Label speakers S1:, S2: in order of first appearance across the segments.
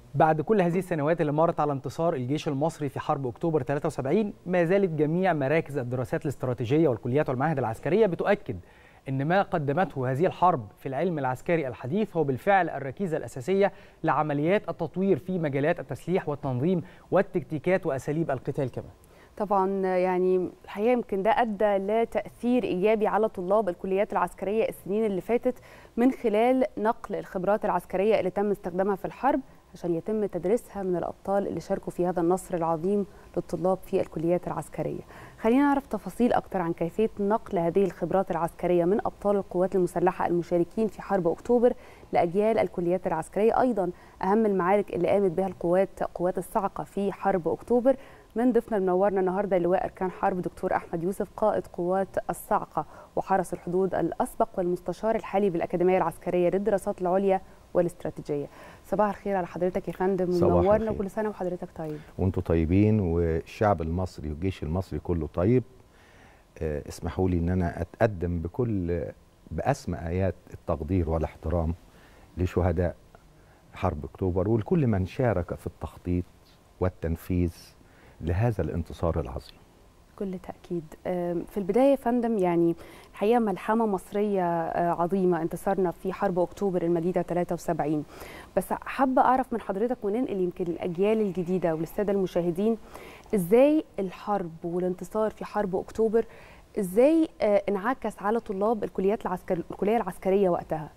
S1: بعد كل هذه السنوات اللي مرت على انتصار الجيش المصري في حرب اكتوبر 73 ما زالت جميع مراكز الدراسات الاستراتيجيه والكليات والمعاهد العسكريه بتؤكد ان ما قدمته هذه الحرب في العلم العسكري الحديث هو بالفعل الركيزه الاساسيه لعمليات التطوير في مجالات التسليح والتنظيم والتكتيكات واساليب القتال كمان.
S2: طبعا يعني الحقيقه يمكن ده ادى لتاثير ايجابي على طلاب الكليات العسكريه السنين اللي فاتت من خلال نقل الخبرات العسكريه اللي تم استخدامها في الحرب عشان يتم تدريسها من الابطال اللي شاركوا في هذا النصر العظيم للطلاب في الكليات العسكريه. خلينا نعرف تفاصيل اكثر عن كيفيه نقل هذه الخبرات العسكريه من ابطال القوات المسلحه المشاركين في حرب اكتوبر لاجيال الكليات العسكريه، ايضا اهم المعارك اللي قامت بها القوات قوات الصاعقه في حرب اكتوبر من ضيفنا المنورنا النهارده لواء اركان حرب دكتور احمد يوسف قائد قوات الصاعقه وحرس الحدود الاسبق والمستشار الحالي بالاكاديميه العسكريه للدراسات العليا والاستراتيجيه. صباح الخير على حضرتك يا فندم منورنا وكل سنه وحضرتك طيب.
S3: وانتم طيبين والشعب المصري والجيش المصري كله طيب. آه، اسمحوا لي ان انا اتقدم بكل باسمى ايات التقدير والاحترام لشهداء حرب اكتوبر ولكل من شارك في التخطيط والتنفيذ لهذا الانتصار العظيم
S2: بكل تأكيد في البداية يا فندم يعني الحقيقة ملحمة مصرية عظيمة انتصارنا في حرب أكتوبر المجيدة 73 بس حابة أعرف من حضرتك وننقل يمكن الأجيال الجديدة وللسادة المشاهدين إزاي الحرب والانتصار في حرب أكتوبر إزاي انعكس على طلاب الكليات العسكر الكلية العسكرية وقتها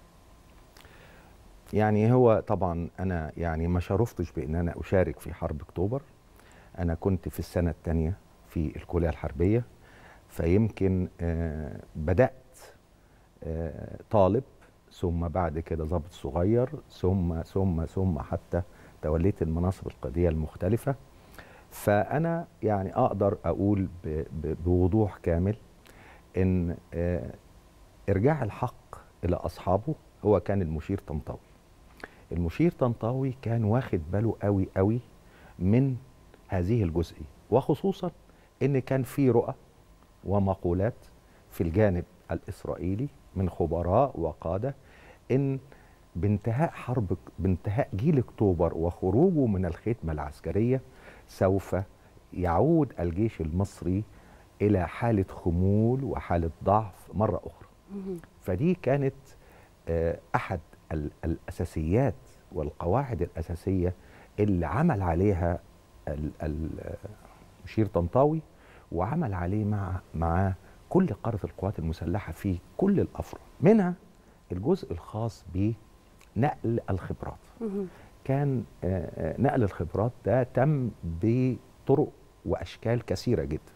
S3: يعني هو طبعا أنا يعني ما شرفتش بأن أنا أشارك في حرب أكتوبر أنا كنت في السنة الثانية في الكلية الحربية فيمكن آه بدأت آه طالب ثم بعد كده ضابط صغير ثم ثم ثم حتى توليت المناصب القيادية المختلفة فأنا يعني أقدر أقول بوضوح كامل إن آه إرجاع الحق إلى أصحابه هو كان المشير طنطاوي المشير طنطاوي كان واخد باله قوي قوي من هذه الجزئية وخصوصا ان كان في رؤى ومقولات في الجانب الاسرائيلي من خبراء وقاده ان بانتهاء حرب بانتهاء جيل اكتوبر وخروجه من الخدمه العسكريه سوف يعود الجيش المصري الى حاله خمول وحاله ضعف مره اخرى. فدي كانت احد الاساسيات والقواعد الاساسيه اللي عمل عليها المشير طنطاوي وعمل عليه مع مع كل قاره القوات المسلحه في كل الافرع منها الجزء الخاص بنقل الخبرات كان نقل الخبرات ده تم بطرق واشكال كثيره جدا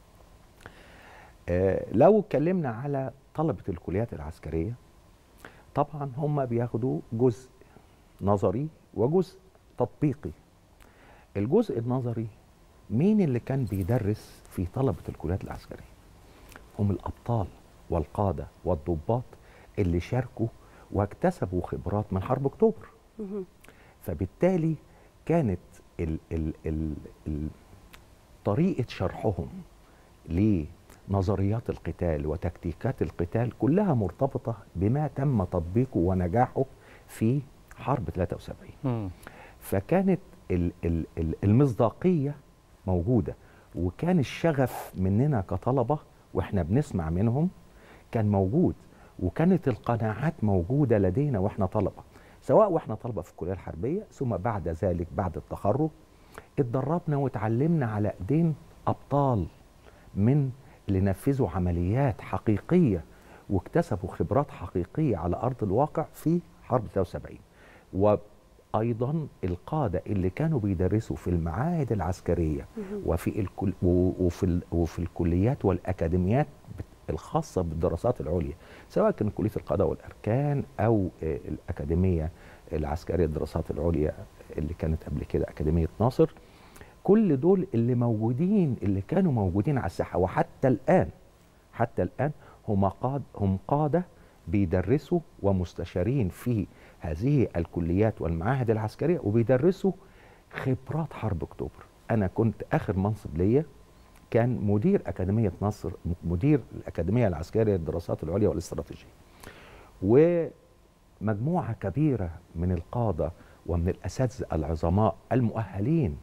S3: لو اتكلمنا على طلبه الكليات العسكريه طبعا هم بياخدوا جزء نظري وجزء تطبيقي الجزء النظري مين اللي كان بيدرس في طلبة الكليات العسكرية هم الأبطال والقادة والضباط اللي شاركوا واكتسبوا خبرات من حرب أكتوبر فبالتالي كانت ال ال ال ال طريقة شرحهم لنظريات القتال وتكتيكات القتال كلها مرتبطة بما تم تطبيقه ونجاحه في حرب 73 فكانت المصداقيه موجوده وكان الشغف مننا كطلبه واحنا بنسمع منهم كان موجود وكانت القناعات موجوده لدينا واحنا طلبه سواء واحنا طلبه في الكليه الحربيه ثم بعد ذلك بعد التخرج اتدربنا وتعلمنا على ايدين ابطال من اللي نفذوا عمليات حقيقيه واكتسبوا خبرات حقيقيه على ارض الواقع في حرب 73 و ايضا القاده اللي كانوا بيدرسوا في المعاهد العسكريه وفي الكل وفي وفي الكليات والاكاديميات الخاصه بالدراسات العليا سواء كان كليه القاده والاركان او الاكاديميه العسكريه للدراسات العليا اللي كانت قبل كده اكاديميه ناصر كل دول اللي موجودين اللي كانوا موجودين على الساحه وحتى الان حتى الان هم قاد هم قاده بيدرسوا ومستشارين في هذه الكليات والمعاهد العسكريه وبيدرسوا خبرات حرب اكتوبر انا كنت اخر منصب ليا كان مدير اكاديميه نصر مدير الاكاديميه العسكريه للدراسات العليا والاستراتيجيه ومجموعه كبيره من القاده ومن الاساتذه العظماء المؤهلين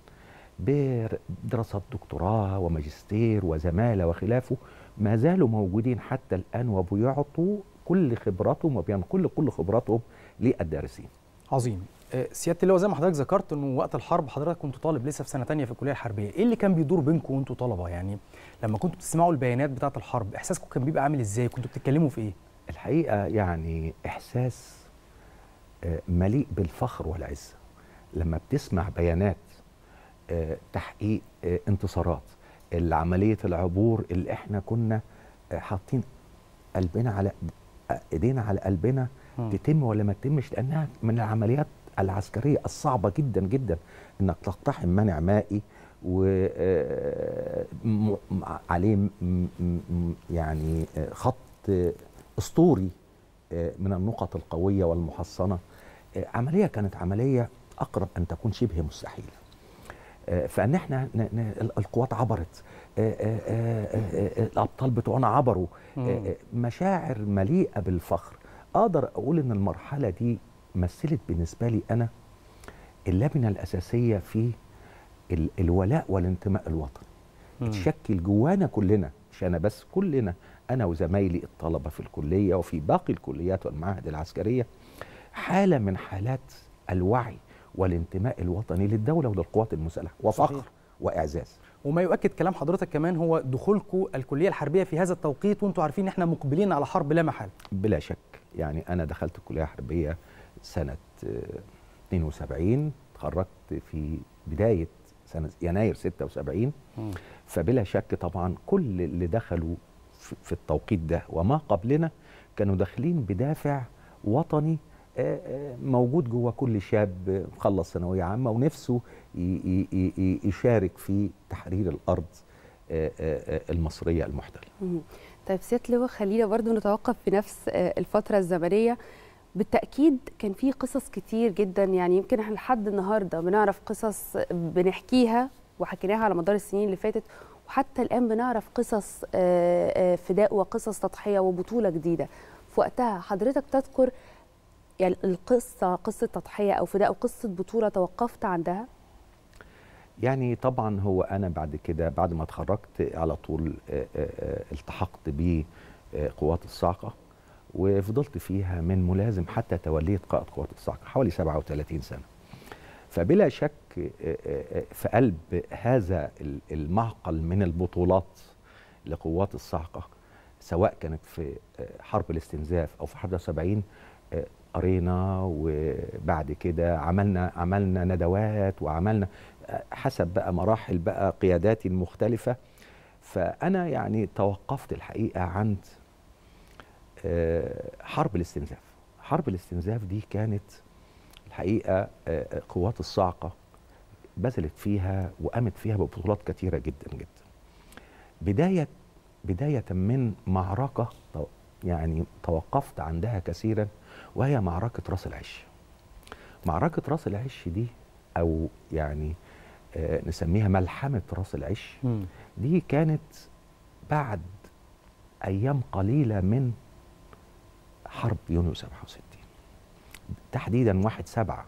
S3: بدراسات دكتوراه وماجستير وزماله وخلافه ما زالوا موجودين حتى الان وبيعطوا كل خبراتهم وبينقلوا كل خبراتهم للدارسين.
S1: عظيم آه، سياده اللواء زي ما حضرتك ذكرت انه وقت الحرب حضرتك كنت طالب لسه في سنه تانية في الكليه الحربيه ايه اللي كان بيدور بينكم وانتوا طلبه يعني لما كنتوا بتسمعوا البيانات بتاعه الحرب احساسكم كان بيبقى عامل ازاي كنتوا بتتكلموا في ايه
S3: الحقيقه يعني احساس آه، مليء بالفخر والعزه لما بتسمع بيانات آه، تحقيق آه، انتصارات عمليه العبور اللي احنا كنا آه، حاطين قلبنا على آه، ايدينا على قلبنا
S1: مم.
S3: تتم ولا ما تتمش لانها من العمليات العسكريه الصعبه جدا جدا انك تقتحم مانع مائي و آه، م- م- عليه م- م- يعني آه، خط آه، اسطوري آه، من النقط القويه والمحصنه آه، عمليه كانت عمليه اقرب ان تكون شبه مستحيله آه، فان احنا ن- ن- ال- القوات عبرت آه، آه، آه، آه، آه، الابطال بتوعنا عبروا آه،
S1: مم.
S3: آه، مشاعر مليئه بالفخر اقدر اقول ان المرحله دي مثلت بالنسبه لي انا اللبنه الاساسيه في ال- الولاء والانتماء الوطني
S1: مم.
S3: تشكل جوانا كلنا مش انا بس كلنا انا وزمايلي الطلبه في الكليه وفي باقي الكليات والمعاهد العسكريه حاله من حالات الوعي والانتماء الوطني للدوله وللقوات المسلحه وفخر
S1: صحيح.
S3: واعزاز
S1: وما يؤكد كلام حضرتك كمان هو دخولكم الكليه الحربيه في هذا التوقيت وانتوا عارفين ان احنا مقبلين على حرب لا محاله
S3: بلا شك يعني انا دخلت الكليه الحربيه سنه آه، 72 تخرجت في بدايه سنه يناير 76 فبلا شك طبعا كل اللي دخلوا في في التوقيت ده وما قبلنا كانوا داخلين بدافع وطني آه، آه، موجود جوه كل شاب مخلص ثانويه عامه ونفسه ي- ي- ي- ي- يشارك في تحرير الارض آه، آه، آه، المصريه المحتله.
S2: مم. طيب سياده لواء خلينا برضو نتوقف في نفس آه، الفتره الزمنيه بالتاكيد كان في قصص كتير جدا يعني يمكن احنا لحد النهارده بنعرف قصص بنحكيها وحكيناها على مدار السنين اللي فاتت وحتى الان بنعرف قصص آه، آه، فداء وقصص تضحيه وبطوله جديده في وقتها حضرتك تذكر يعني القصه قصه تضحيه او فداء او قصه بطوله توقفت عندها
S3: يعني طبعا هو انا بعد كده بعد ما اتخرجت على طول آه، آه، آه، التحقت بقوات الصاعقه وفضلت فيها من ملازم حتى توليت قائد قوات الصاعقه حوالي 37 سنه فبلا شك آه، آه، آه، في قلب هذا ال- المعقل من البطولات لقوات الصاعقه سواء كانت في آه، حرب الاستنزاف او في حرب 70 آه، قرينا وبعد كده عملنا عملنا ندوات وعملنا آه، حسب بقى مراحل بقى قياداتي المختلفة فأنا يعني توقفت الحقيقة عند آه، حرب الاستنزاف حرب الاستنزاف دي كانت الحقيقة آه، قوات الصاعقة بذلت فيها وقامت فيها ببطولات كثيرة جدا جدا بداية بداية من معركة تو- يعني توقفت عندها كثيرا وهي معركة راس العش معركة راس العش دي أو يعني آه، نسميها ملحمة راس العش
S1: مم.
S3: دي كانت بعد أيام قليلة من حرب يونيو 67 تحديدا 1 7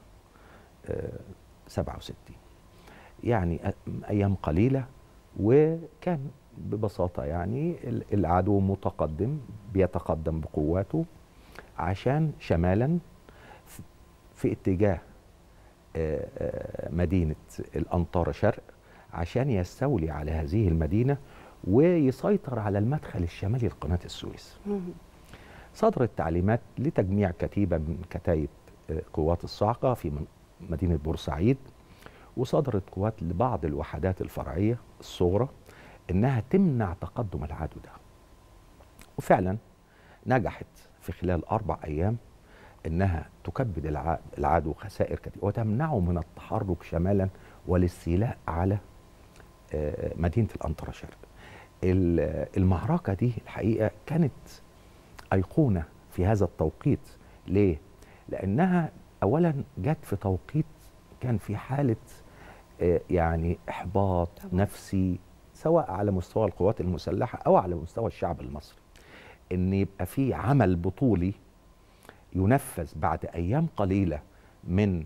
S3: 67 يعني أ- أيام قليلة وكان ببساطة يعني ال- العدو متقدم بيتقدم بقواته عشان شمالا ف- في اتجاه آه، آه، مدينة الأنطارة شرق عشان يستولي على هذه المدينة ويسيطر على المدخل الشمالي لقناة السويس
S2: مم.
S3: صدرت تعليمات لتجميع كتيبة من كتايب آه، قوات الصاعقة في من- مدينة بورسعيد وصدرت قوات لبعض الوحدات الفرعية الصغرى إنها تمنع تقدم العدو ده وفعلا نجحت في خلال أربع أيام إنها تكبد الع- العدو خسائر كثيرة وتمنعه من التحرك شمالا والاستيلاء على آه، مدينة الأنطرة شرق ال- المعركة دي الحقيقة كانت أيقونة في هذا التوقيت ليه؟ لأنها أولا جت في توقيت كان في حالة آه، يعني إحباط
S2: طبعاً.
S3: نفسي سواء على مستوى القوات المسلحة أو على مستوى الشعب المصري إن يبقى في عمل بطولي ينفذ بعد أيام قليلة من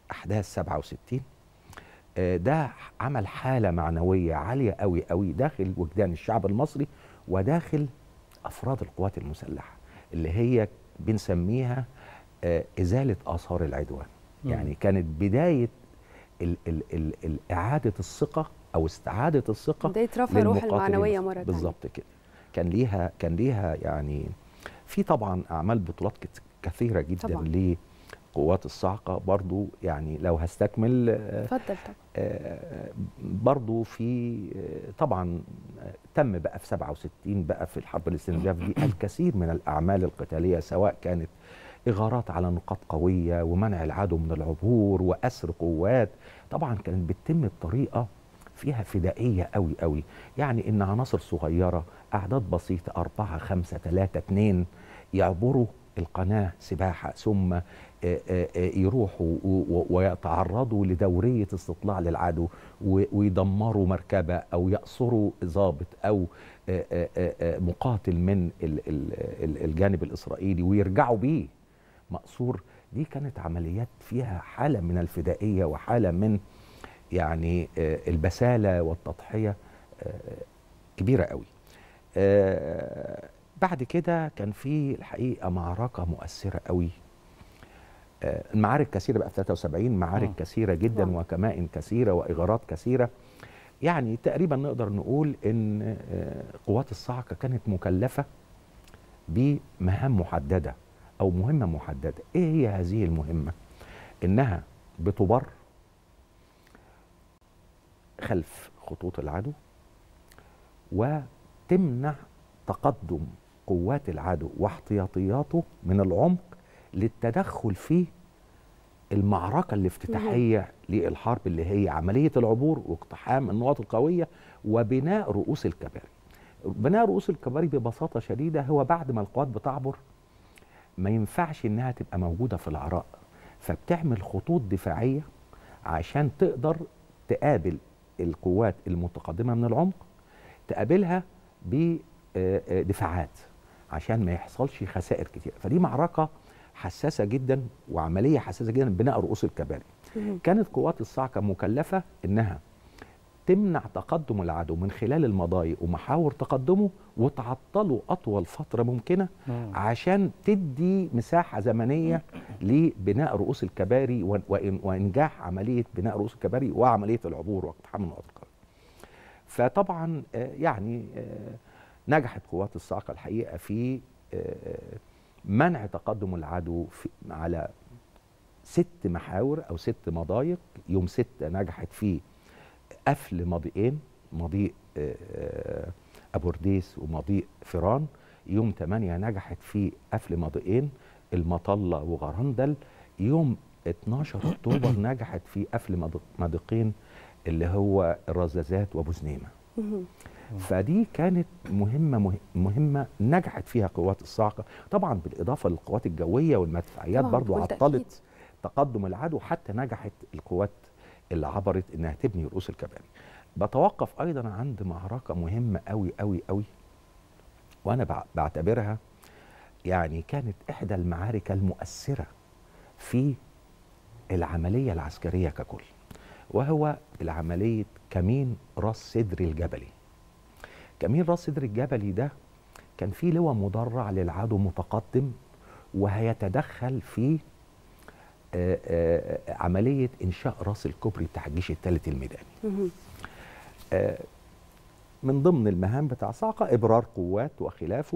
S3: احداث 67 آه، ده عمل حاله معنويه عاليه قوي قوي داخل وجدان الشعب المصري وداخل افراد القوات المسلحه اللي هي بنسميها آه، ازاله اثار العدوان
S1: مم.
S3: يعني كانت بدايه ال ال ال ال اعاده الثقه او استعاده الثقه
S2: بدايه رفع الروح
S3: للمقاتلين
S2: المعنويه مره تانية
S3: بالظبط كده كان ليها كان ليها يعني في طبعا اعمال بطولات كت- كثيره جدا
S2: طبعاً.
S3: لقوات الصاعقه برضو يعني لو هستكمل آه،
S2: اتفضل طبعا
S3: آه، برضو في آه، طبعا آه، تم بقى في 67 بقى في الحرب الاستنزاف دي الكثير من الاعمال القتاليه سواء كانت اغارات على نقاط قويه ومنع العدو من العبور واسر قوات طبعا كانت بتتم بطريقه فيها فدائيه قوي قوي يعني ان عناصر صغيره اعداد بسيطه أربعة خمسة ثلاثة اتنين يعبروا القناه سباحه ثم آه، آه، آه، يروحوا و- و- ويتعرضوا لدوريه استطلاع للعدو و- ويدمروا مركبه او يأسروا ضابط او آه، آه، آه، آه، مقاتل من ال- ال- ال- الجانب الاسرائيلي ويرجعوا بيه مأسور دي كانت عمليات فيها حاله من الفدائيه وحاله من يعني آه، البساله والتضحيه آه، كبيره قوي آه، بعد كده كان في الحقيقه معركه مؤثره قوي آه، المعارك كثيره بقى في 73 معارك
S1: مم.
S3: كثيره جدا
S2: نعم.
S3: وكمائن كثيره واغارات كثيره يعني تقريبا نقدر نقول ان آه، قوات الصاعقه كانت مكلفه بمهام محدده او مهمه محدده ايه هي هذه المهمه انها بتبر خلف خطوط العدو وتمنع تقدم قوات العدو واحتياطياته من العمق للتدخل في المعركة الافتتاحية للحرب اللي هي عملية العبور واقتحام النقط القوية وبناء رؤوس الكباري بناء رؤوس الكباري ببساطة شديدة هو بعد ما القوات بتعبر ما ينفعش انها تبقى موجودة في العراء فبتعمل خطوط دفاعية عشان تقدر تقابل القوات المتقدمة من العمق تقابلها بدفاعات عشان ما يحصلش خسائر كتير فدي معركة حساسة جدا وعملية حساسة جدا بناء رؤوس الكباري
S2: مهم.
S3: كانت قوات الصاعقة مكلفة انها تمنع تقدم العدو من خلال المضايق ومحاور تقدمه وتعطله اطول فتره ممكنه
S1: مم.
S3: عشان تدي مساحه زمنيه لبناء رؤوس الكباري وإن- وإن- وانجاح عمليه بناء رؤوس الكباري وعمليه العبور واقتحام النقط القويه. فطبعا آه، يعني آه، نجحت قوات الصاعقه الحقيقه في آه، منع تقدم العدو في على ست محاور او ست مضايق يوم ستة نجحت في قفل مضيقين مضيق آه، آه، ابو رديس ومضيق فيران يوم 8 نجحت في قفل مضيقين المطله وغرندل يوم 12 اكتوبر نجحت في قفل مضيق- مضيقين اللي هو الرزازات وابو زنيمه
S2: مهم.
S3: فدي كانت مهمه مه- مهمه نجحت فيها قوات الصاعقه طبعا بالاضافه للقوات الجويه والمدفعيات
S2: طبعاً،
S3: برضو
S2: بكل تأكيد.
S3: عطلت تقدم العدو حتى نجحت القوات اللي عبرت انها تبني رؤوس الكباري بتوقف ايضا عند معركه مهمه قوي قوي قوي وانا بع- بعتبرها يعني كانت احدى المعارك المؤثره في العمليه العسكريه ككل وهو العمليه كمين راس صدر الجبلي كمين راس صدر الجبلي ده كان فيه لواء مدرع للعدو متقدم وهيتدخل في آه، آه، عمليه انشاء راس الكوبري بتاع الجيش الثالث الميداني
S2: مهم.
S3: آه، من ضمن المهام بتاع صاعقة إبرار قوات وخلافه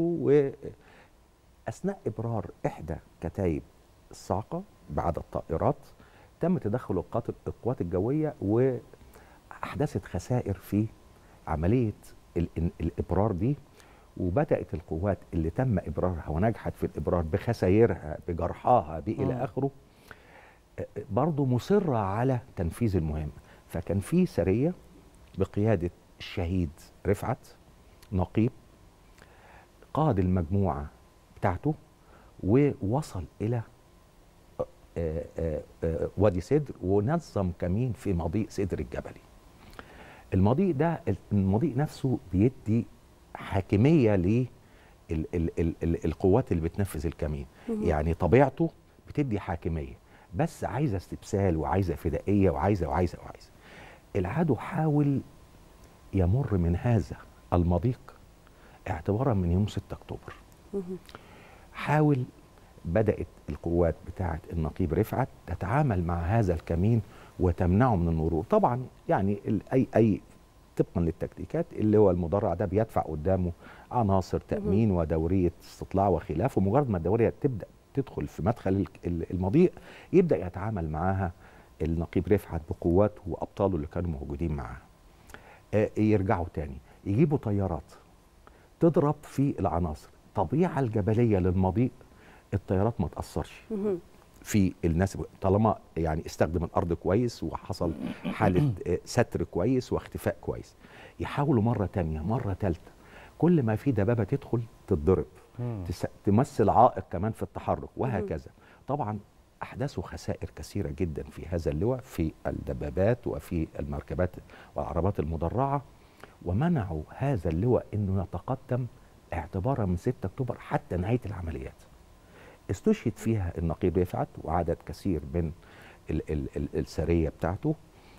S3: وأثناء إبرار إحدى كتايب الصاعقة بعدد طائرات تم تدخل القات- القوات الجوية وأحدثت خسائر في عملية ال- الإبرار دي وبدأت القوات اللي تم إبرارها ونجحت في الإبرار بخسائرها بجرحاها
S1: مم.
S3: إلى آخره آه، برضه مصرة على تنفيذ المهمة فكان في سرية بقيادة الشهيد رفعت نقيب قاد المجموعة بتاعته ووصل إلى آه، آه، آه، وادي سدر ونظم كمين في مضيق سدر الجبلي المضيق ده المضيق نفسه بيدي حاكمية للقوات اللي بتنفذ الكمين
S2: مهم.
S3: يعني طبيعته بتدي حاكمية بس عايزه استبسال وعايزه فدائيه وعايزه وعايزه وعايزه العدو حاول يمر من هذا المضيق اعتبارا من يوم 6 اكتوبر
S2: مهم.
S3: حاول بدات القوات بتاعه النقيب رفعت تتعامل مع هذا الكمين وتمنعه من المرور طبعا يعني ال- اي اي طبقا للتكتيكات اللي هو المدرع ده بيدفع قدامه عناصر تامين ودوريه استطلاع وخلافه مجرد ما الدوريه تبدا تدخل في مدخل ال- ال- المضيق يبدا يتعامل معاها النقيب رفعت بقواته وابطاله اللي كانوا موجودين معاه آه، يرجعوا تاني يجيبوا طيارات تضرب في العناصر الطبيعه الجبليه للمضيق الطيارات ما تاثرش
S2: مهم.
S3: في الناس طالما يعني استخدم الارض كويس وحصل حاله آه، ستر كويس واختفاء كويس يحاولوا مره تانية مره ثالثه كل ما في دبابه تدخل تتضرب
S1: مم.
S3: تس- تمثل عائق كمان في التحرك وهكذا طبعا احدثوا خسائر كثيره جدا في هذا اللواء في الدبابات وفي المركبات والعربات المدرعه ومنعوا هذا اللواء انه يتقدم اعتبارا من 6 اكتوبر حتى نهايه العمليات استشهد فيها النقيب رفعت وعدد كثير من ال ال ال السريه بتاعته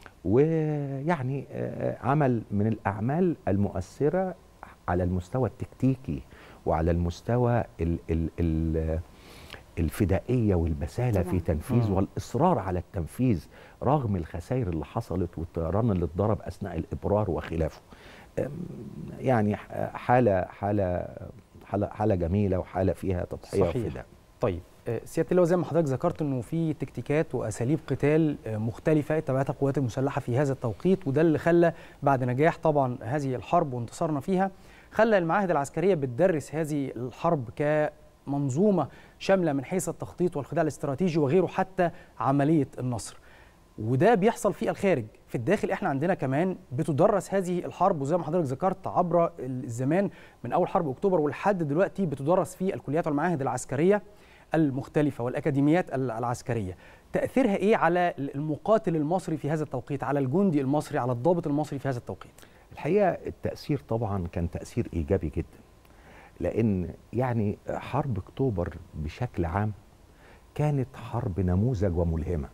S3: ويعني آه، عمل من الاعمال المؤثره على المستوى التكتيكي وعلى المستوى ال ال ال الفدائيه والبساله
S2: طبعاً.
S3: في تنفيذ
S1: مم.
S3: والاصرار على التنفيذ رغم الخسائر اللي حصلت والطيران اللي اتضرب اثناء الابرار وخلافه أم، يعني ح- حاله حاله حاله حاله جميله وحاله فيها تضحيه
S1: صحيح.
S3: وفداء
S1: طيب آه، سياده اللواء زي ما حضرتك ذكرت انه في تكتيكات واساليب قتال آه، مختلفه اتبعتها القوات المسلحه في هذا التوقيت وده اللي خلى بعد نجاح طبعا هذه الحرب وانتصارنا فيها خلى المعاهد العسكريه بتدرس هذه الحرب كمنظومه شامله من حيث التخطيط والخداع الاستراتيجي وغيره حتى عمليه النصر وده بيحصل في الخارج في الداخل احنا عندنا كمان بتدرس هذه الحرب وزي ما حضرتك ذكرت عبر الزمان من اول حرب اكتوبر ولحد دلوقتي بتدرس في الكليات والمعاهد العسكريه المختلفه والاكاديميات العسكريه تاثيرها ايه على المقاتل المصري في هذا التوقيت على الجندي المصري على الضابط المصري في هذا التوقيت
S3: الحقيقه التاثير طبعا كان تاثير ايجابي جدا لان يعني حرب اكتوبر بشكل عام كانت حرب نموذج وملهمه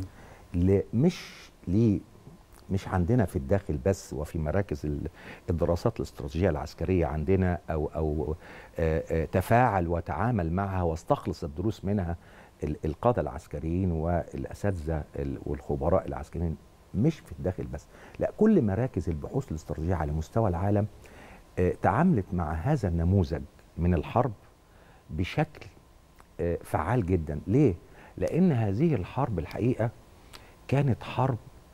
S3: ل- مش ليه مش عندنا في الداخل بس وفي مراكز ال- الدراسات الاستراتيجيه العسكريه عندنا او او آه، آه، تفاعل وتعامل معها واستخلص الدروس منها ال- القاده العسكريين والاساتذه ال- والخبراء العسكريين مش في الداخل بس لا كل مراكز البحوث الاستراتيجيه على مستوى العالم آه، تعاملت مع هذا النموذج من الحرب بشكل آه، فعال جدا ليه لان هذه الحرب الحقيقه كانت حرب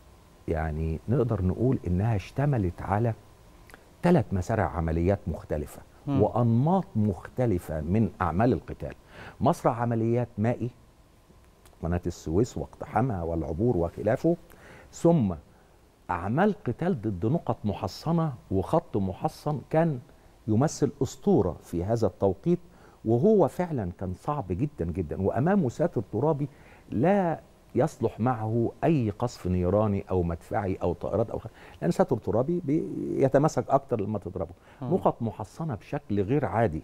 S3: يعني نقدر نقول انها اشتملت على ثلاث مسارع عمليات مختلفه
S1: مم.
S3: وانماط مختلفه من اعمال القتال مصرع عمليات مائي قناه السويس واقتحامها والعبور وخلافه ثم اعمال قتال ضد نقط محصنه وخط محصن كان يمثل اسطوره في هذا التوقيت وهو فعلا كان صعب جدا جدا وامامه ساتر ترابي لا يصلح معه اي قصف نيراني او مدفعي او طائرات او خ... لان ساتر ترابي بيتماسك اكتر لما تضربه
S1: مم.
S3: نقط محصنه بشكل غير عادي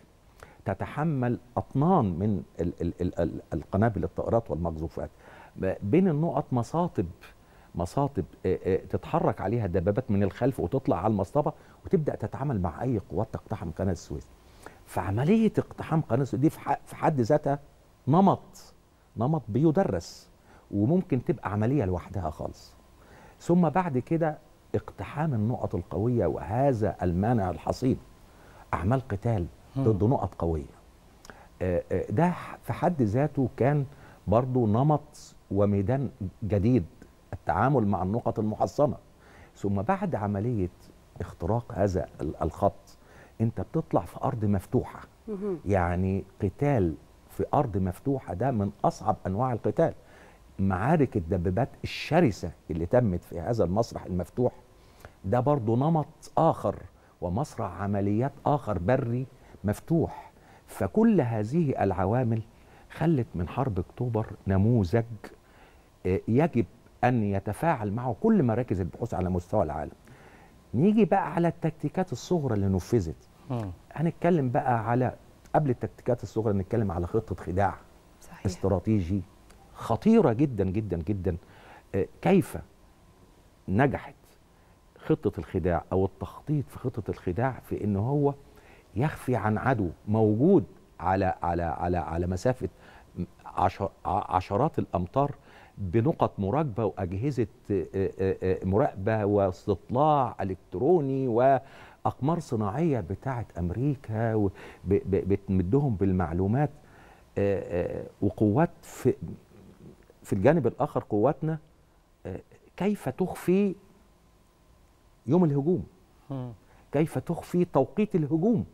S3: تتحمل اطنان من ال ال ال ال القنابل الطائرات والمقذوفات ب- بين النقط مصاطب مصاطب آه، آه، تتحرك عليها الدبابات من الخلف وتطلع على المصطبه وتبدا تتعامل مع اي قوات تقتحم قناه السويس فعمليه اقتحام قناه السويس دي في ح- في حد ذاتها نمط نمط بيدرس وممكن تبقى عمليه لوحدها خالص ثم بعد كده اقتحام النقط القويه وهذا المانع الحصين اعمال قتال ضد نقط قويه آه، آه، ده ح- في حد ذاته كان برضو نمط وميدان جديد التعامل مع النقط المحصنه ثم بعد عمليه اختراق هذا ال- الخط انت بتطلع في ارض مفتوحه
S2: مهم.
S3: يعني قتال في ارض مفتوحه ده من اصعب انواع القتال معارك الدبابات الشرسه اللي تمت في هذا المسرح المفتوح ده برضه نمط اخر ومسرح عمليات اخر بري مفتوح فكل هذه العوامل خلت من حرب اكتوبر نموذج آه، يجب ان يتفاعل معه كل مراكز البحوث على مستوى العالم نيجي بقى على التكتيكات الصغرى اللي نفذت هنتكلم بقى على قبل التكتيكات الصغرى نتكلم على خطه خداع
S2: صحيح
S3: استراتيجي خطيره جدا جدا جدا آه، كيف نجحت خطه الخداع او التخطيط في خطه الخداع في ان هو يخفي عن عدو موجود على على على على مسافه عشر- ع- عشرات الامتار بنقط مراقبه واجهزه آه، آه، آه، مراقبه واستطلاع الكتروني واقمار صناعيه بتاعه امريكا و- ب- ب- بتمدهم بالمعلومات آه، آه، وقوات في في الجانب الاخر قواتنا آه، كيف تخفي يوم الهجوم
S1: مم.
S3: كيف تخفي توقيت الهجوم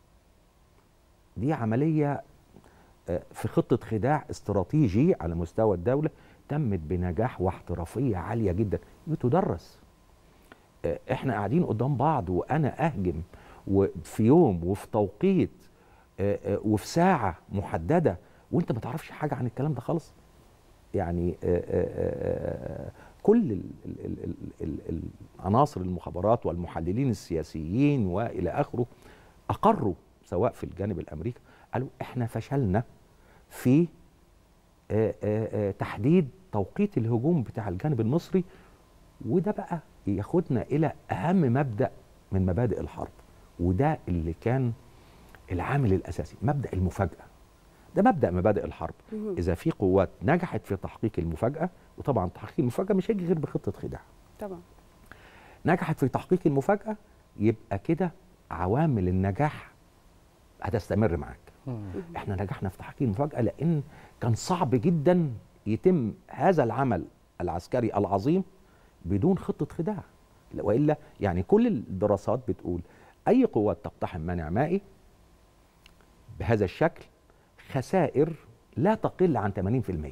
S3: دي عملية آه، في خطة خداع استراتيجي على مستوى الدولة تمت بنجاح واحترافية عالية جدا بتدرس آه، احنا قاعدين قدام بعض وانا اهجم وفي يوم وفي توقيت آه، آه، وفي ساعة محددة وانت ما تعرفش حاجة عن الكلام ده خالص يعني آه، آه، آه، كل ال- ال- ال- ال- ال- عناصر المخابرات والمحللين السياسيين والى اخره اقروا سواء في الجانب الامريكي قالوا احنا فشلنا في آه، آه، آه، تحديد توقيت الهجوم بتاع الجانب المصري وده بقى ياخدنا الى اهم مبدا من مبادئ الحرب وده اللي كان العامل الاساسي مبدا المفاجاه ده مبدا مبادئ الحرب
S2: مهم.
S3: اذا في قوات نجحت في تحقيق المفاجاه وطبعا تحقيق المفاجاه مش هيجي غير بخطه خداع
S2: طبعا
S3: نجحت في تحقيق المفاجاه يبقى كده عوامل النجاح هتستمر معاك
S1: مم.
S3: احنا نجحنا في تحقيق المفاجاه لان كان صعب جدا يتم هذا العمل العسكري العظيم بدون خطه خداع والا يعني كل الدراسات بتقول اي قوات تقتحم مانع مائي بهذا الشكل خسائر لا تقل عن 80%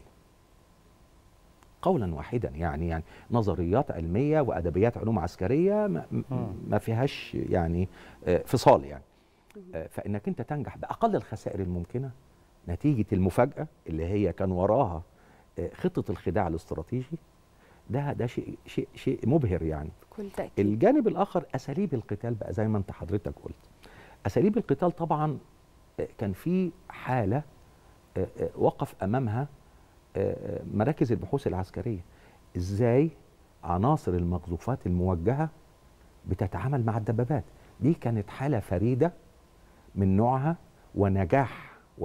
S3: قولا واحدا يعني يعني نظريات علميه وادبيات علوم عسكريه ما, ما فيهاش يعني آه، فصال يعني آه، فانك انت تنجح باقل الخسائر الممكنه نتيجه المفاجاه اللي هي كان وراها آه، خطه الخداع الاستراتيجي ده ده شيء شيء شيء مبهر يعني
S2: بكل تاكيد
S3: الجانب الاخر اساليب القتال بقى زي ما انت حضرتك قلت اساليب القتال طبعا آه، كان في حاله آه، آه، وقف امامها آه، آه، مراكز البحوث العسكريه ازاي عناصر المقذوفات الموجهه بتتعامل مع الدبابات دي كانت حاله فريده من نوعها ونجاح و-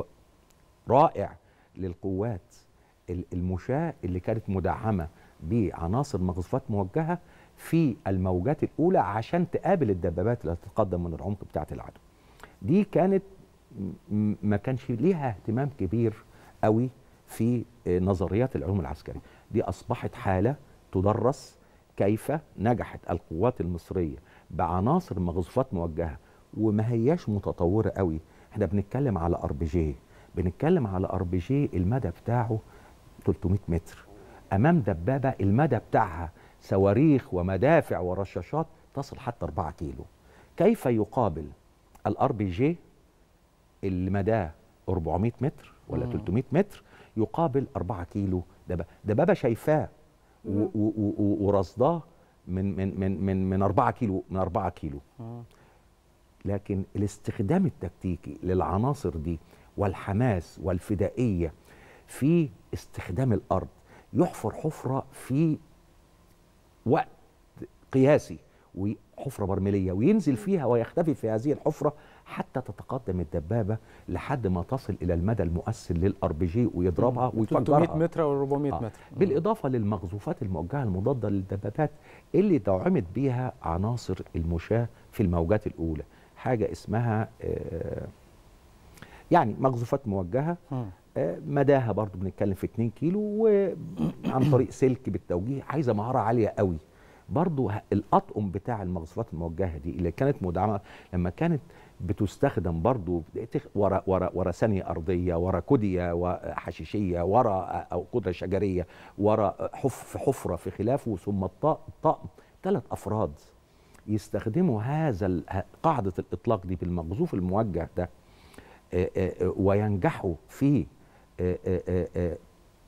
S3: رائع للقوات ال- المشاة اللي كانت مدعمة بعناصر مقذوفات موجهة في الموجات الأولى عشان تقابل الدبابات اللي هتتقدم من العمق بتاعة العدو دي كانت م- م- ما كانش ليها اهتمام كبير قوي في آه، نظريات العلوم العسكرية دي أصبحت حالة تدرس كيف نجحت القوات المصرية بعناصر مقذوفات موجهة وما هياش متطورة قوي احنا بنتكلم على ار بي جي بنتكلم على ار بي جي المدى بتاعه 300 متر امام دبابه المدى بتاعها صواريخ ومدافع ورشاشات تصل حتى 4 كيلو كيف يقابل الار بي جي اللي مداه 400 متر ولا
S1: مم.
S3: 300 متر يقابل 4 كيلو دبابه دبابه شايفاه و-
S2: مم.
S3: و- و- و- ورصداه من من من من من 4 كيلو من 4 كيلو
S1: مم.
S3: لكن الاستخدام التكتيكي للعناصر دي والحماس والفدائيه في استخدام الارض يحفر حفره في وقت قياسي وحفره برميليه وينزل فيها ويختفي في هذه الحفره حتى تتقدم الدبابه لحد ما تصل الى المدى المؤثر للار بي جي ويضربها
S1: 300
S3: ويفجرها
S1: متر او 400
S3: آه.
S1: متر
S3: بالاضافه للمقذوفات الموجهه المضاده للدبابات اللي دعمت بيها عناصر المشاه في الموجات الاولى حاجه اسمها آه، يعني مقذوفات موجهه
S1: مم.
S3: آه، مداها برضو بنتكلم في 2 كيلو وعن طريق سلك بالتوجيه عايزه مهاره عاليه قوي برضو ه- الاطقم بتاع المقذوفات الموجهه دي اللي كانت مدعمه لما كانت بتستخدم برضو تخ- ورا ورا ورا ثانيه ارضيه ورا كديه وحشيشيه ورا او قدره شجريه ورا حف في حفره في خلافه ثم الطاقم طقم ثلاث افراد يستخدموا هذا ال- ه- قاعده الاطلاق دي بالمقذوف الموجه ده آه، آه، آه، وينجحوا في آه، آه، آه، آه،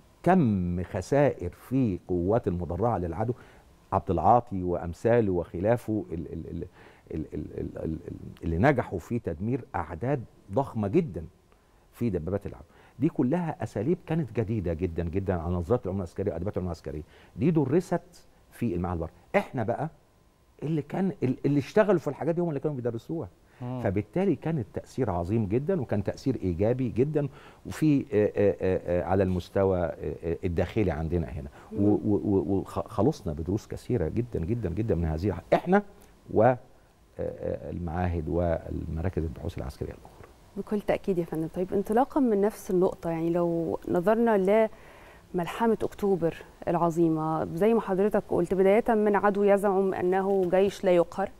S3: كم خسائر في قوات المدرعه للعدو عبد العاطي وامثاله وخلافه ال- ال- ال- ال- ال- ال- ال- اللي نجحوا في تدمير اعداد ضخمه جدا في دبابات العدو دي كلها اساليب كانت جديده جدا جدا على نظريات العلوم العسكريه وادبيات العلوم العسكريه دي درست في المعهد البر احنا بقى اللي كان اللي اشتغلوا في الحاجات دي هم اللي كانوا بيدرسوها
S1: مم.
S3: فبالتالي كان التاثير عظيم جدا وكان تاثير ايجابي جدا وفي آه، آه، آه، على المستوى آه، آه، الداخلي عندنا هنا وخلصنا بدروس كثيره جدا جدا جدا من هذه الح- احنا والمعاهد والمراكز البحوث العسكريه الاخرى
S2: بكل تأكيد يا فندم طيب انطلاقا من نفس النقطة يعني لو نظرنا لملحمة أكتوبر العظيمة زي ما حضرتك قلت بداية من عدو يزعم أنه جيش لا يقهر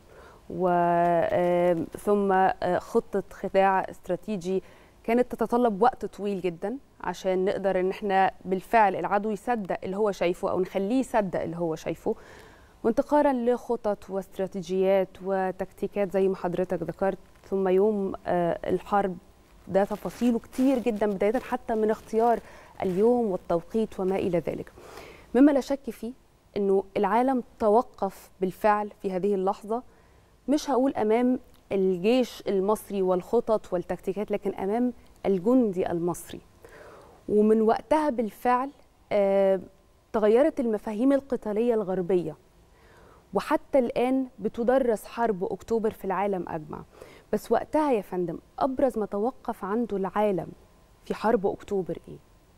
S2: وثم خطة خداع استراتيجي كانت تتطلب وقت طويل جدا عشان نقدر ان احنا بالفعل العدو يصدق اللي هو شايفه او نخليه يصدق اللي هو شايفه وانتقالا لخطط واستراتيجيات وتكتيكات زي ما حضرتك ذكرت ثم يوم آه، الحرب ده تفاصيله كتير جدا بداية حتى من اختيار اليوم والتوقيت وما إلى ذلك مما لا شك فيه أنه العالم توقف بالفعل في هذه اللحظة مش هقول أمام الجيش المصري والخطط والتكتيكات لكن أمام الجندي المصري ومن وقتها بالفعل آه، تغيرت المفاهيم القتالية الغربية وحتى الآن بتدرس حرب أكتوبر في العالم أجمع بس وقتها يا فندم أبرز ما توقف عنده العالم في حرب أكتوبر إيه؟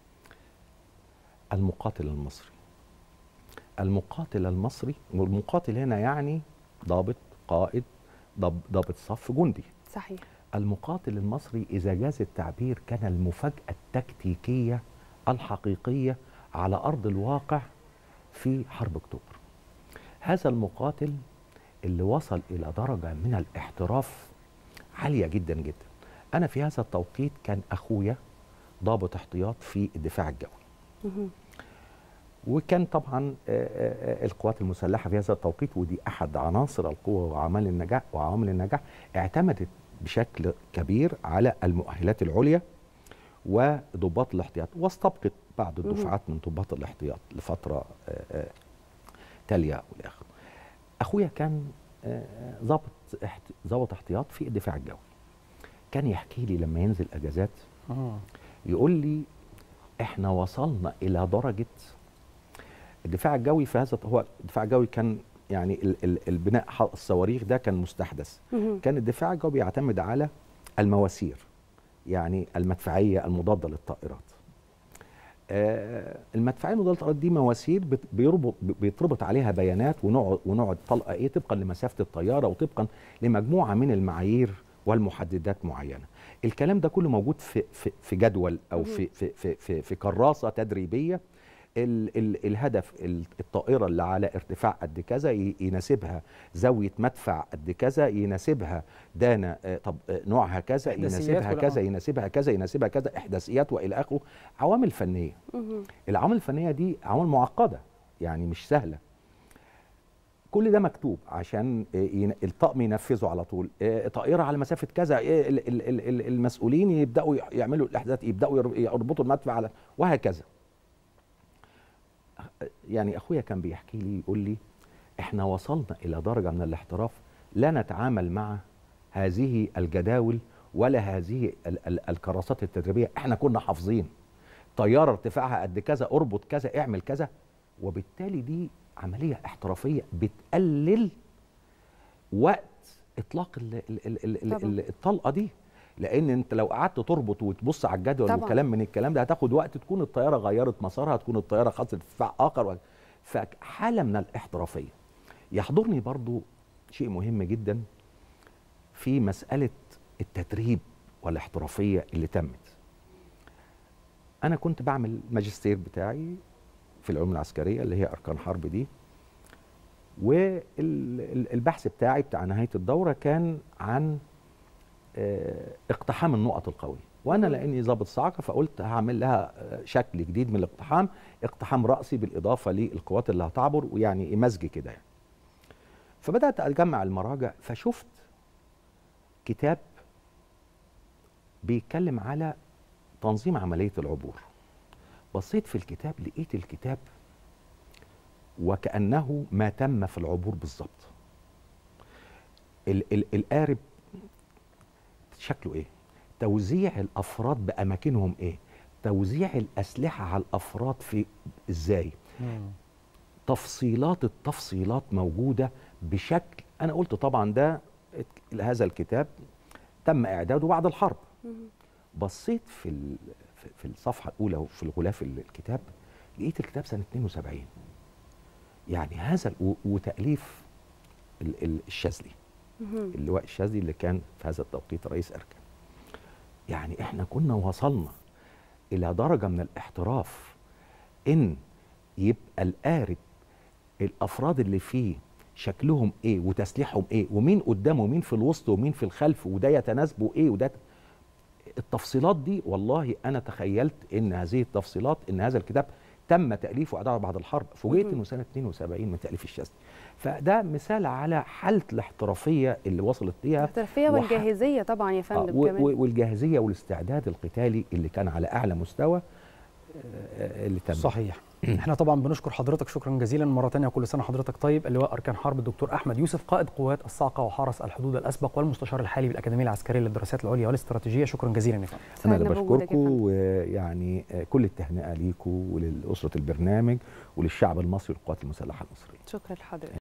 S3: المقاتل المصري المقاتل المصري والمقاتل هنا يعني ضابط قائد ضب- ضابط صف جندي
S2: صحيح
S3: المقاتل المصري إذا جاز التعبير كان المفاجأة التكتيكية الحقيقية على أرض الواقع في حرب أكتوبر هذا المقاتل اللي وصل إلى درجة من الاحتراف عالية جدا جدا أنا في هذا التوقيت كان أخويا ضابط احتياط في الدفاع الجوي
S2: مهم.
S3: وكان طبعا آه، آه، آه، القوات المسلحه في هذا التوقيت ودي احد عناصر القوه وعوامل النجاح وعوامل النجاح اعتمدت بشكل كبير على المؤهلات العليا وضباط الاحتياط واستبقت بعض
S2: مهم.
S3: الدفعات من ضباط الاحتياط لفتره آه، آه، تاليه والاخر اخويا كان آه، ضابط احت- ضابط احتياط في الدفاع الجوي كان يحكي لي لما ينزل اجازات
S1: مم.
S3: يقول لي احنا وصلنا الى درجه الدفاع الجوي في هذا هو الدفاع الجوي كان يعني ال ال البناء ح- الصواريخ ده كان مستحدث
S2: مهم.
S3: كان الدفاع الجوي بيعتمد على المواسير يعني المدفعيه المضاده للطائرات آه المدفعيه المضاده للطائرات دي مواسير بت- بيربط بيتربط عليها بيانات ونوع ونوع الطلقه ايه طبقا لمسافه الطياره وطبقا لمجموعه من المعايير والمحددات معينه الكلام ده كله موجود في في في جدول او
S2: مهم.
S3: في في في في, في كراسه تدريبيه ال ال الهدف ال- الطائره اللي على ارتفاع قد كذا ي- يناسبها زاويه مدفع قد كذا يناسبها دانا آه، طب آه، نوعها كذا
S1: إحداثيات
S3: يناسبها
S1: كلها.
S3: كذا يناسبها كذا يناسبها كذا احداثيات والى اخره عوامل فنيه
S2: مهم.
S3: العوامل الفنيه دي عوامل معقده يعني مش سهله كل ده مكتوب عشان آه، ين- الطقم ينفذه على طول آه، طائره على مسافه كذا آه، ال- ال- ال- ال- المسؤولين يبداوا يح- يعملوا الاحداثات يبداوا ير- يربطوا المدفع على وهكذا يعني اخويا كان بيحكي لي يقول لي احنا وصلنا الى درجه من الاحتراف لا نتعامل مع هذه الجداول ولا هذه ال- ال- الكراسات التدريبيه احنا كنا حافظين طياره ارتفاعها قد كذا اربط كذا اعمل كذا وبالتالي دي عمليه احترافيه بتقلل وقت اطلاق ال ال ال ال ال
S2: طبعاً.
S3: ال الطلقه دي لان انت لو قعدت تربط وتبص على الجدول
S2: طبعاً.
S3: والكلام من الكلام ده هتاخد وقت تكون الطياره غيرت مسارها تكون الطياره خطت ارتفاع اخر و- فحاله من الاحترافيه يحضرني برضو شيء مهم جدا في مساله التدريب والاحترافيه اللي تمت انا كنت بعمل ماجستير بتاعي في العلوم العسكريه اللي هي اركان حرب دي والبحث بتاعي بتاع نهايه الدوره كان عن آه، اقتحام النقط القويه وانا
S2: مم.
S3: لاني ضابط صاعقه فقلت هعمل لها آه، شكل جديد من الاقتحام اقتحام راسي بالاضافه للقوات اللي هتعبر ويعني مزج كده يعني فبدات اجمع المراجع فشفت كتاب بيتكلم على تنظيم عمليه العبور بصيت في الكتاب لقيت الكتاب وكانه ما تم في العبور بالظبط ال- ال- القارب شكله ايه توزيع الافراد باماكنهم ايه توزيع الاسلحه على الافراد في ازاي
S1: مم.
S3: تفصيلات التفصيلات موجوده بشكل انا قلت طبعا ده ات- هذا الكتاب تم اعداده بعد الحرب بصيت في ال- في- في الصفحه الاولى وفي الغلاف ال- الكتاب لقيت الكتاب سنه 72 يعني هذا ال- و- وتاليف ال- ال- الشاذلي
S2: مهم.
S3: اللواء الشاذلي اللي كان في هذا التوقيت رئيس اركان يعني احنا كنا وصلنا الى درجه من الاحتراف ان يبقى القارب الافراد اللي فيه شكلهم ايه وتسليحهم ايه ومين قدامه ومين في الوسط ومين في الخلف وده يتناسبوا ايه وده التفصيلات دي والله انا تخيلت ان هذه التفصيلات ان هذا الكتاب تم تاليفه واعداده بعد الحرب فوجئت
S2: مهم.
S3: انه سنه 72 من تاليف الشاذلي فده مثال على حاله الاحترافيه اللي وصلت ليها
S2: الاحترافيه
S3: وح-
S2: والجاهزيه طبعا يا
S3: آه،
S2: فندم
S3: و-
S2: كمان
S3: و- والجاهزيه والاستعداد القتالي اللي كان على اعلى مستوى آه، اللي تم
S1: صحيح احنا طبعا بنشكر حضرتك شكرا جزيلا مره ثانيه وكل سنه حضرتك طيب اللواء اركان حرب الدكتور احمد يوسف قائد قوات الصاعقه وحرس الحدود الاسبق والمستشار الحالي بالاكاديميه العسكريه للدراسات العليا والاستراتيجيه شكرا جزيلا يا فندم
S3: انا اللي
S2: سعدنا بوجودك يا
S3: بشكركم
S2: فندم.
S3: ويعني آه، كل التهنئه ليكم ولاسره البرنامج وللشعب المصري والقوات المسلحه المصريه
S2: شكرا لحضرتك